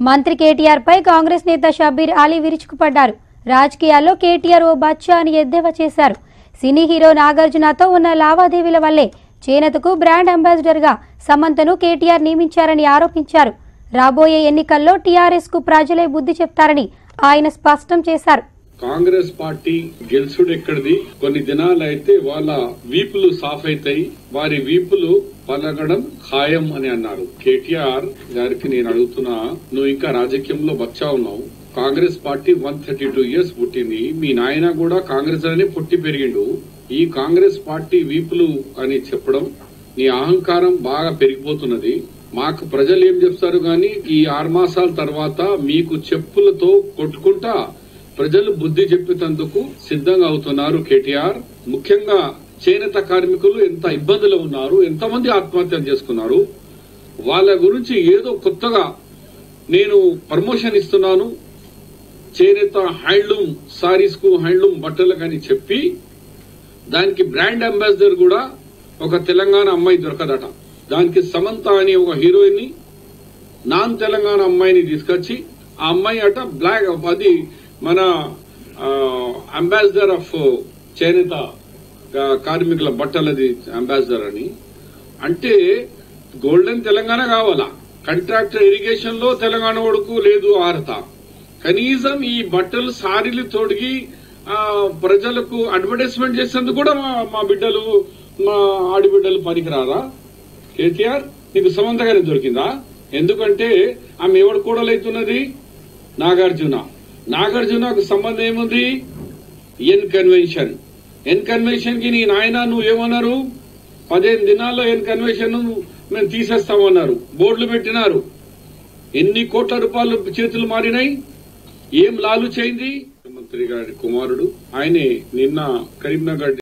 మంత్రి కేటీఆర్ పై కాంగ్రెస్ నేత షబీర్ అలీ విరుచుకుపడ్డారు రాజకీయాల్లో కేటీఆర్ ఓ బచ్చా అని ఎద్దేవా చేశారు సినీ హీరో నాగార్జునతో ఉన్న లావాదేవీల వల్లే చేనేతకు బ్రాండ్ అంబాసిడర్ గా సమంతను కేటీఆర్ నియమించారని ఆరోపించారు రాబోయే ఎన్నికల్లో టీఆర్ఎస్ కు ప్రజలే బుద్ధి చెప్తారని ఆయన స్పష్టం చేశారు కాంగ్రెస్ పార్టీ గెలుసుడు ఎక్కడిది కొన్ని దినాలు అయితే వాళ్ళ వీపులు సాఫ్ అవుతాయి వారి వీపులు పలగడం ఖాయం అని అన్నారు కేటీఆర్ గారికి నేను అడుగుతున్నా నువ్వు ఇంకా రాజకీయంలో బచ్చా ఉన్నావు Congress party one thirty two years పుట్టింది మీ నాయన కూడా కాంగ్రెస్ అనే పుట్టి పెరిగిండు ఈ కాంగ్రెస్ పార్టీ వీపులు అని చెప్పడం నీ అహంకారం బాగా పెరిగిపోతున్నది మాకు ప్రజలు ఏం చెప్తారు గాని ఈ ఆరు మాసాల తర్వాత మీకు చెప్పులతో కొట్టుకుంటా ప్రజలు బుద్ధి చెప్పేందుకు సిద్ధంగా అవుతున్నారు కేటీఆర్ ముఖ్యంగా చేనేత కార్మికులు ఎంత ఇబ్బందులు ఉన్నారు ఎంతమంది ఆత్మహత్యలు చేసుకున్నారు వాళ్ళ గురించి ఏదో కొత్తగా నేను ప్రమోషన్ ఇస్తున్నాను చేనేత హ్యాండ్లూమ్ సారీస్ కు హ్యాండ్లూమ్ బట్టలకు అని చెప్పి దానికి బ్రాండ్ అంబాసిడర్ కూడా ఒక తెలంగాణ అమ్మాయి దొరకదట దానికి సమంత అని ఒక హీరోయిన్ ని నాన్ తెలంగాణ అమ్మాయిని తీసుకొచ్చి ఆ అమ్మాయి అట బ్లాక్ అది మన అంబాసిడర్ ఆఫ్ చేనేత ఆ, కార్మికుల బట్టలది అంబాసిడర్ అని అంటే గోల్డెన్ తెలంగాణ కావాలా కంట్రాక్టర్ ఇరిగేషన్ లో తెలంగాణ వరకు లేదు అర్హత కనీసం ఈ బట్టలు సారీలు తొడిగి ఆ, ప్రజలకు అడ్వర్టైజ్మెంట్ చేసేందుకు కూడా మా మా బిడ్డలు మా ఆడిబిడ్డలు పనికిరారా కేటీఆర్ నీకు సమంతగానే దొరికిందా ఎందుకంటే ఆమె ఎవడు కూడలైతున్నది నాగార్జున నాగార్జునకు సంబంధం ఏముంది ఎన్ కన్వెన్షన్ ఎన్ కన్వెన్షన్ కి నీ నాయన నువ్వు ఏమన్నారు పదిహేను దినాల్లో ఎన్ కన్వెన్షన్ మేము తీసేస్తామన్నారు బోర్డులు పెట్టినారు ఎన్ని కోట్ల రూపాయలు చేతులు మారినాయి ఏం లాలు చేయింది ముఖ్యమంత్రి గారి కుమారుడు ఆయనే నిన్న కరీంనగర్